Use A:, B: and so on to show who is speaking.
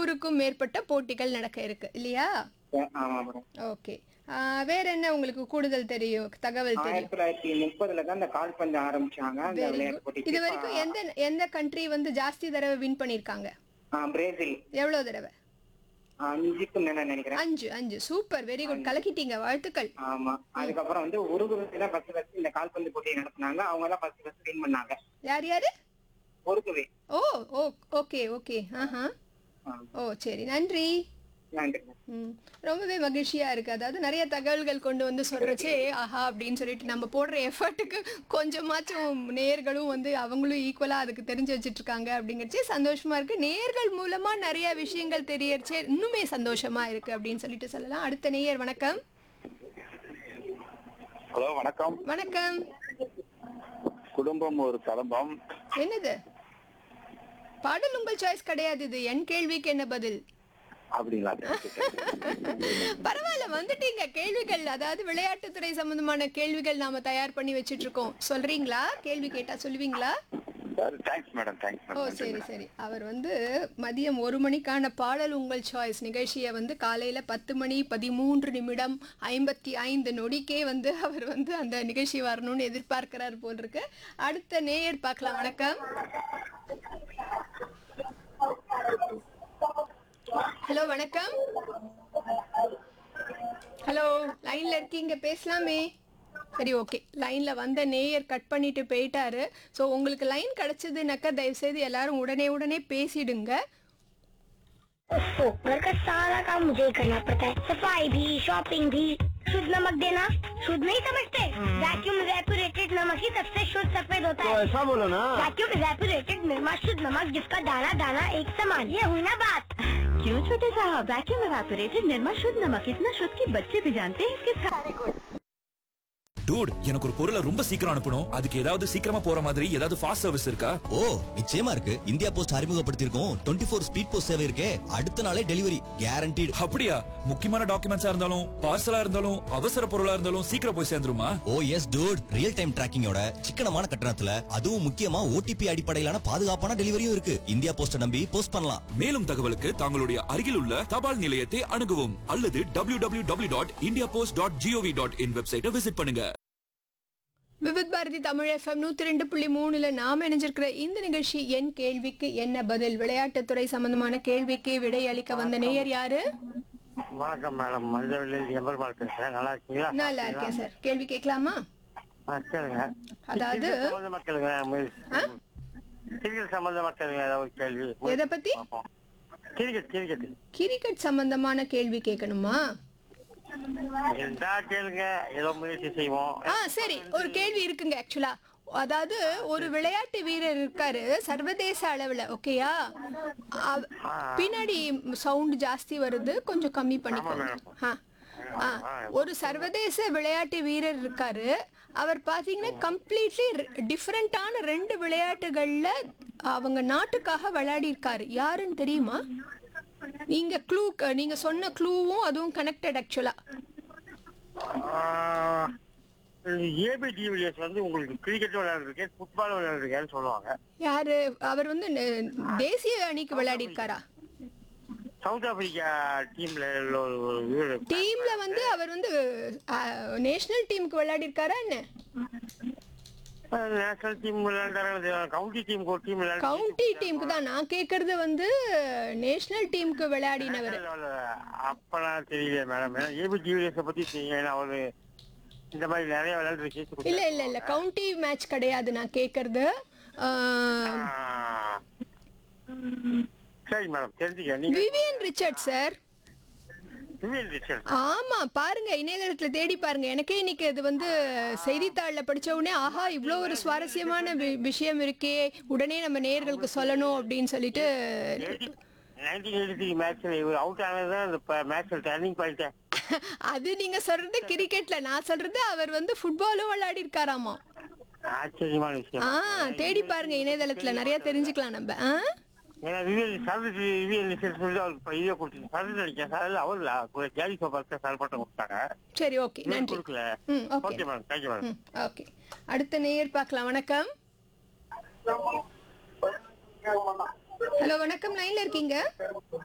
A: நூறுக்கும் மேற்பட்ட போட்டிகள் நடக்க இருக்கு இல்லையா
B: அஹ் ஆமா மேடம்
A: ஓகே வேற என்ன உங்களுக்கு கூடுதல் தெரியும் தகவல் தெரியும்
B: ஆயிரத்தி தொள்ளாயிரத்தி முப்பதுல தான் இந்த கால்பந்து ஆரம்பிச்சாங்க அந்த
A: Very
B: விளையாட்டு
A: good.
B: போட்டிக்கு
A: இது வரைக்கும் எந்த எந்த கண்ட்ரி வந்து ஜாஸ்தி தடவை வின் பண்ணிருக்காங்க
B: ஆஹ் பிரேசில்
A: எவ்வளவு தடவை
B: அஞ்சுக்கு மேல நினைக்கிறேன்
A: அஞ்சு அஞ்சு சூப்பர் வெரி குட் கலக்கிட்டீங்க வாழ்த்துக்கள்
B: ஆமா அதுக்கப்புறம் வந்து உருகுவே தான் ஃபர்ஸ்ட் ஃபர்ஸ்ட் இந்த கால்பந்து போட்டியை நடத்தினாங்க அவங்க தான் ஃபர்ஸ்ட் ஃபர்ஸ்ட் வின் பண்ணாங்க
A: யார் யாரு
B: Uruguay
A: oh oh okay okay ஆஹா ஓ சரி நன்றி
B: நன்றி
A: ம் ரொம்பவே மகிழ்ச்சியா இருக்கு அதாவது நிறைய தகவல்கள் கொண்டு வந்து சொல்றச்சே ஆஹா அப்படின்னு சொல்லிட்டு நம்ம போடுற எஃபர்ட்டுக்கு கொஞ்சமாச்சும் நேர்களும் வந்து அவங்களும் ஈக்குவலா அதுக்கு தெரிஞ்சு வச்சிட்டு இருக்காங்க அப்படிங்கிறச்சே சந்தோஷமா இருக்கு நேர்கள் மூலமா நிறைய விஷயங்கள் தெரியறச்சே இன்னுமே சந்தோஷமா இருக்கு அப்படின்னு சொல்லிட்டு சொல்லலாம் அடுத்த நேயர் வணக்கம்
C: ஹலோ வணக்கம்
A: வணக்கம்
C: குடும்பம் ஒரு கலம்பம்
A: என்னது பாடல் உங்கள் சாய்ஸ் கிடையாது இது என் கேள்விக்கு என்ன பதில்
C: அப்படிங்களா
A: பரவாயில்ல வந்துட்டீங்க கேள்விகள் அதாவது விளையாட்டுத்துறை சம்பந்தமான கேள்விகள் நாம தயார் பண்ணி வச்சிட்டு இருக்கோம் சொல்றீங்களா கேள்வி கேட்டா சொல்லுவீங்களா
C: thanks madam thanks
A: oh
C: madam
A: சரி சரி அவர் வந்து மதியம் ஒரு மணிக்கான பாடல் உங்கள் சாய்ஸ் நிகழ்ச்சியை வந்து காலையில பத்து மணி பதிமூன்று நிமிடம் ஐம்பத்தி ஐந்து நொடிக்கே வந்து அவர் வந்து அந்த நிகழ்ச்சி வரணும்னு எதிர்பார்க்கிறார் போல் இருக்கு அடுத்த நேயர் பார்க்கலாம் வணக்கம் ஹலோ வணக்கம் ஹலோ லைன்ல இருக்கீங்க பேசலாமே சரி ஓகே லைன்ல வந்த நேயர் கட் பண்ணிட்டு போயிட்டாரு ஸோ உங்களுக்கு லைன் கிடைச்சதுனாக்கா தயவு செய்து எல்லாரும் உடனே उड़ने பேசிடுங்க
D: ओफो घर का सारा काम मुझे ही करना पड़ता है सफाई भी शॉपिंग भी शुद्ध नमक देना शुद्ध नहीं समझते वैक्यूम रेपुरेटेड नमक ही सबसे शुद्ध सफेद होता है
C: ऐसा बोलो ना
D: वैक्यूम रेपुरेटेड निर्मा शुद्ध नमक जिसका दाना दाना एक समान ये हुई ना बात
E: क्यों छोटे साहब वैक्यूम एवापोरेटेड निर्मा शुद्ध नमक इतना शुद्ध कि बच्चे भी जानते हैं इसके सारे गुण
F: டூட் எனக்கு ஒரு பொருளை ரொம்ப சீக்கிரம் அனுப்பணும் அதுக்கு ஏதாவது சீக்கிரமா போற மாதிரி ஏதாவது ஃபாஸ்ட் சர்வீஸ் இருக்கா
G: ஓ நிச்சயமா இருக்கு இந்தியா போஸ்ட் அறிமுகப்படுத்தியிருக்கோம் டுவெண்ட்டி ஃபோர் ஸ்பீட் போஸ்ட் சேவை இருக்கே அடுத்த நாளே டெலிவரி கேரண்டீடு
F: அப்படியா முக்கியமான டாக்குமெண்ட்ஸா இருந்தாலும் பார்சலா இருந்தாலும் அவசர பொருளா இருந்தாலும் சீக்கிரம் போய் சேர்ந்துருமா
G: ஓ எஸ் டூட் ரியல் டைம் டிராக்கிங்கோட சிக்கனமான கட்டணத்துல அதுவும் முக்கியமா ஓடிபி அடிப்படையிலான பாதுகாப்பான டெலிவரியும் இருக்கு இந்தியா போஸ்ட நம்பி போஸ்ட் பண்ணலாம்
F: மேலும் தகவலுக்கு தங்களுடைய அருகில் உள்ள தபால் நிலையத்தை அணுகவும் அல்லது W W W dot India post dot G O V dot in வெப்சைட்டை விசிட் பண்ணுங்க
A: விவித் பாரதி தமிழ் எஃப்எம் நூத்தி ரெண்டு புள்ளி மூணுல நாம இணைஞ்சிருக்கிற இந்த நிகழ்ச்சி என் கேள்விக்கு என்ன பதில் விளையாட்டுத்துறை சம்பந்தமான கேள்விக்கு விடை அளிக்க வந்த நேயர் யாரு
C: வணக்கம் மேடம் மஞ்சள் எம்பெருமாள் பேசுறேன் நல்லா இருக்கீங்களா
A: நல்லா இருக்கேன் சார் கேள்வி கேட்கலாமா
C: ஆ, கேளுங்க
A: அதாவது
C: சம்பந்த மக்களுங்க
A: ஆ?
C: கிரிக்கெட் சம்பந்த மக்களுங்க ஏதாவது ஒரு கேள்வி
A: எதை பத்தி
C: கிரிக்கெட் கிரிக்கெட்
A: கிரிக்கெட் சம்பந்தமான கேள்வி கேட்கணுமா
C: இருந்தா கேளுங்க ஏதோ முயற்சி செய்வோம்
A: ஆ சரி ஒரு கேள்வி இருக்குங்க ஆக்சுவலா அதாவது ஒரு விளையாட்டு வீரர் இருக்காரு சர்வதேச அளவுல ஓகேயா அவ- பின்னாடி சவுண்ட் ஜாஸ்தி வருது கொஞ்சம் கம்மி பண்ணிக்கோங்க ஆ. ஆ, ஒரு சர்வதேச விளையாட்டு வீரர் இருக்காரு அவர் பாத்தீங்கன்னா கம்ப்ளீட்லி டிஃப்ரெண்டான ரெண்டு விளையாட்டுகள்ல அவங்க நாட்டுக்காக விளையாடி இருக்காரு யாருன்னு தெரியுமா நீங்க க்ளூ நீங்க சொன்ன க்ளூவும் அதுவும் கனெக்டட் ஆக்சுவலா
C: ஏபி டிவிலியர்ஸ் வந்து உங்களுக்கு கிரிக்கெட் விளையாடுறீங்க ஃபுட்பால் விளையாடுறீங்கன்னு சொல்லுவாங்க
A: யாரு அவர் வந்து ந- தேசிய அணிக்கு விளையாடி இருக்காரா
C: சவுத் ஆப்பிரிக்கா டீம்ல உள்ள ஒரு ஒரு வீரர்
A: டீம்ல வந்து அவர் வந்து நேஷனல் டீமுக்கு விளையாடி இருக்காரா என்ன
C: நேஷனல் டீம் விளையாண்டாரு கவுண்டி டீம் ஒரு டீம்
A: கவுண்டி டீமுக்கு தான் நான் கேக்குறது வந்து நேஷனல் டீமுக்கு விளையாடினவர்
C: அப்பெல்லாம் தெரியல மேடம் ஏன்னா ஏபி டிவிலியர்ஸை பத்தி தெரியும் ஏன்னா அவரு இந்த மாதிரி நிறைய விளையாட்டு
A: இல்ல இல்ல இல்ல கவுண்டி மேட்ச் கிடையாது நான் கேக்குறது ஆஹ்,
C: சரி மேடம் தெரிஞ்சுக்க நீங்க
A: Vivian Richard sir
C: Vivian Richard
A: ஆமா பாருங்க இணையதளத்துல தேடி பாருங்க எனக்கே இன்னைக்கு இது வந்து செய்தித்தாள்ல படிச்ச உடனே ஆஹா இவ்வளோ ஒரு சுவாரஸ்யமான வி- விஷயம் இருக்கே உடனே நம்ம நேயர்களுக்கு சொல்லணும் அப்படின்னு சொல்லிட்டு
C: நைன்டீன் எயிட்டி த்ரீ மேட்ச்ல இவர் அவுட் ஆனதுதான் அந்த மேட்ச்ல டர்னிங் பாயிண்ட்
A: அது நீங்க சொல்றது கிரிக்கெட்ல நான் சொல்றது அவர் வந்து ஃபுட்பாலும் விளையாடி இருக்காராமா
C: ஆச்சரியமான விஷயம்
A: ஆ தேடி பாருங்க இணையதளத்துல நிறைய தெரிஞ்சுக்கலாம் நம்ம ஆ?
C: ஏன்னா விவியன் சர்வீஸ் விவியன் ரிச்சர்ட் சொல்லி அவருக்கு இதே கொடுத்து சர்வீஸ் அடிக்க சார் அவர் ஜாலி சோபாக்கு சார் பட்டம் கொடுத்தாங்க
A: சரி ஓகே
C: இவர்
A: நன்றி
C: கொடுக்கல
A: ம் okay
C: okay madam thank you madam
A: ம் ஓகே அடுத்த நேயர் பார்க்கலாம் வணக்கம் ஹலோ வணக்கம் லைன்ல இருக்கீங்க